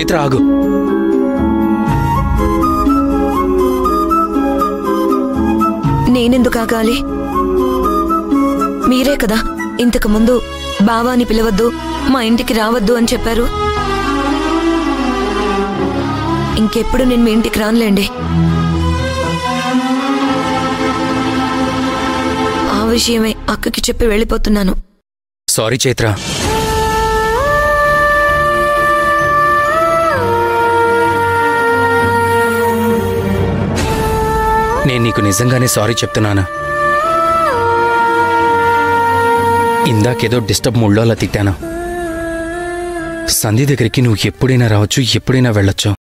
చైత్ర ఆగు నేనెందుకు ఆగాలి మీరే కదా ఇంతకు ముందు బావాని పిలవద్దు మా ఇంటికి రావద్దు అని చెప్పారు ఇంకెప్పుడు నేను మీ ఇంటికి రానులేండి ఆ విషయమే అక్కకి చెప్పి వెళ్ళిపోతున్నాను సారీ చైత్ర నేను నీకు నిజంగానే సారీ చెప్తున్నాను ఇందాకేదో డిస్టర్బ్ మూడ్లో అలా తిట్టాను సంధి దగ్గరికి నువ్వు ఎప్పుడైనా రావచ్చు ఎప్పుడైనా వెళ్ళొచ్చు